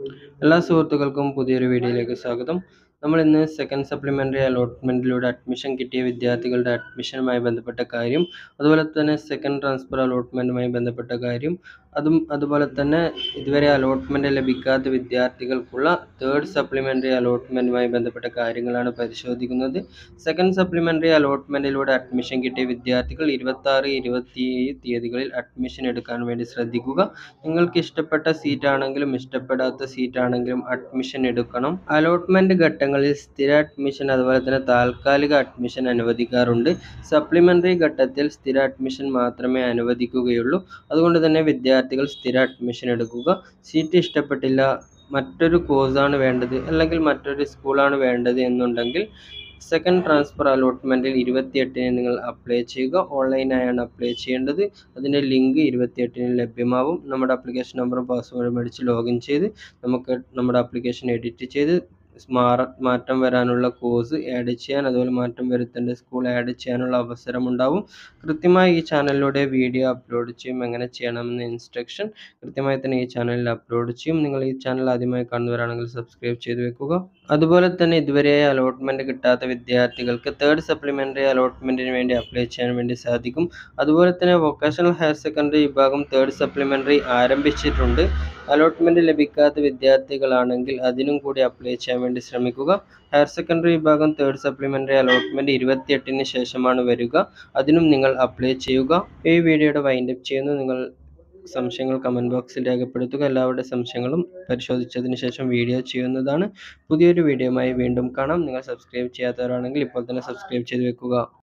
എല്ലാ സുഹൃത്തുക്കൾക്കും പുതിയൊരു വീഡിയോയിലേക്ക് സ്വാഗതം നമ്മൾ ഇന്ന് സെക്കൻഡ് സപ്ലിമെൻ്ററി അലോട്ട്മെൻറ്റിലൂടെ അഡ്മിഷൻ കിട്ടിയ വിദ്യാർത്ഥികളുടെ അഡ്മിഷനുമായി ബന്ധപ്പെട്ട കാര്യം അതുപോലെ തന്നെ സെക്കൻഡ് ട്രാൻസ്ഫർ അലോട്ട്മെൻറ്റുമായി ബന്ധപ്പെട്ട കാര്യം അതും അതുപോലെ തന്നെ ഇതുവരെ അലോട്ട്മെൻറ്റ് ലഭിക്കാത്ത വിദ്യാർത്ഥികൾക്കുള്ള തേർഡ് സപ്ലിമെൻ്ററി അലോട്ട്മെൻറ്റുമായി ബന്ധപ്പെട്ട കാര്യങ്ങളാണ് പരിശോധിക്കുന്നത് സെക്കൻഡ് സപ്ലിമെൻ്ററി അലോട്ട്മെൻറ്റിലൂടെ അഡ്മിഷൻ കിട്ടിയ വിദ്യാർത്ഥികൾ ഇരുപത്താറ് ഇരുപത്തിയേഴ് തീയതികളിൽ അഡ്മിഷൻ എടുക്കാൻ വേണ്ടി ശ്രദ്ധിക്കുക നിങ്ങൾക്ക് ഇഷ്ടപ്പെട്ട സീറ്റ് ആണെങ്കിലും ഇഷ്ടപ്പെടാത്ത സീറ്റ് ആണെങ്കിലും അഡ്മിഷൻ എടുക്കണം അലോട്ട്മെന്റ് ഘട്ടങ്ങളിൽ സ്ഥിര അഡ്മിഷൻ അതുപോലെ തന്നെ താൽക്കാലിക അഡ്മിഷൻ അനുവദിക്കാറുണ്ട് സപ്ലിമെന്ററി ഘട്ടത്തിൽ സ്ഥിര അഡ്മിഷൻ മാത്രമേ അനുവദിക്കുകയുള്ളൂ അതുകൊണ്ട് തന്നെ വിദ്യാർത്ഥികൾ സ്ഥിര അഡ്മിഷൻ എടുക്കുക സീറ്റ് ഇഷ്ടപ്പെട്ടില്ല മറ്റൊരു കോഴ്സാണ് വേണ്ടത് അല്ലെങ്കിൽ മറ്റൊരു സ്കൂളാണ് വേണ്ടത് എന്നുണ്ടെങ്കിൽ സെക്കൻഡ് ട്രാൻസ്ഫർ അലോട്ട്മെൻറ്റിൽ ഇരുപത്തിയെട്ടിന് നിങ്ങൾ അപ്ലൈ ചെയ്യുക ഓൺലൈനായാണ് അപ്ലൈ ചെയ്യേണ്ടത് അതിൻ്റെ ലിങ്ക് ഇരുപത്തിയെട്ടിന് ലഭ്യമാവും നമ്മുടെ ആപ്ലിക്കേഷൻ നമ്പറും പാസ്വേഡും മേടിച്ച് ലോഗിൻ ചെയ്ത് നമുക്ക് നമ്മുടെ ആപ്ലിക്കേഷൻ എഡിറ്റ് ചെയ്ത് മാറ മാറ്റം വരാനുള്ള കോഴ്സ് ആഡ് ചെയ്യാൻ അതുപോലെ മാറ്റം വരുത്തേണ്ട സ്കൂൾ ആഡ് ചെയ്യാനുള്ള അവസരമുണ്ടാവും കൃത്യമായി ഈ ചാനലിലൂടെ വീഡിയോ അപ്ലോഡ് ചെയ്യും എങ്ങനെ ചെയ്യണമെന്ന ഇൻസ്ട്രക്ഷൻ കൃത്യമായി തന്നെ ഈ ചാനലിൽ അപ്ലോഡ് ചെയ്യും നിങ്ങൾ ഈ ചാനൽ ആദ്യമായി കാണുന്നവരാണെങ്കിൽ സബ്സ്ക്രൈബ് ചെയ്ത് വെക്കുക അതുപോലെ തന്നെ ഇതുവരെ അലോട്ട്മെന്റ് കിട്ടാത്ത വിദ്യാർത്ഥികൾക്ക് തേർഡ് സപ്ലിമെന്ററി അലോട്ട്മെന്റിന് വേണ്ടി അപ്ലൈ ചെയ്യാൻ വേണ്ടി സാധിക്കും അതുപോലെ തന്നെ വൊക്കേഷണൽ ഹയർ സെക്കൻഡറി വിഭാഗം തേർഡ് സപ്ലിമെന്ററി ആരംഭിച്ചിട്ടുണ്ട് അലോട്ട്മെന്റ് ലഭിക്കാത്ത വിദ്യാർത്ഥികളാണെങ്കിൽ അതിനും കൂടി അപ്ലൈ ചെയ്യാൻ വേണ്ടി ശ്രമിക്കുക ഹയർ സെക്കൻഡറി വിഭാഗം തേർഡ് സപ്ലിമെന്ററി അലോട്ട്മെന്റ് ഇരുപത്തിയെട്ടിന് ശേഷമാണ് വരിക അതിനും നിങ്ങൾ അപ്ലൈ ചെയ്യുക ഈ വീഡിയോയുടെ വൈൻഡപ്പ് ചെയ്യുന്നു നിങ്ങൾ സംശയങ്ങൾ കമൻറ്റ് ബോക്സിൽ രേഖപ്പെടുത്തുക എല്ലാവരുടെ സംശയങ്ങളും പരിശോധിച്ചതിന് ശേഷം വീഡിയോ ചെയ്യുന്നതാണ് പുതിയൊരു വീഡിയോയുമായി വീണ്ടും കാണാം നിങ്ങൾ സബ്സ്ക്രൈബ് ചെയ്യാത്തവരാണെങ്കിൽ ഇപ്പോൾ തന്നെ സബ്സ്ക്രൈബ് ചെയ്ത് വെക്കുക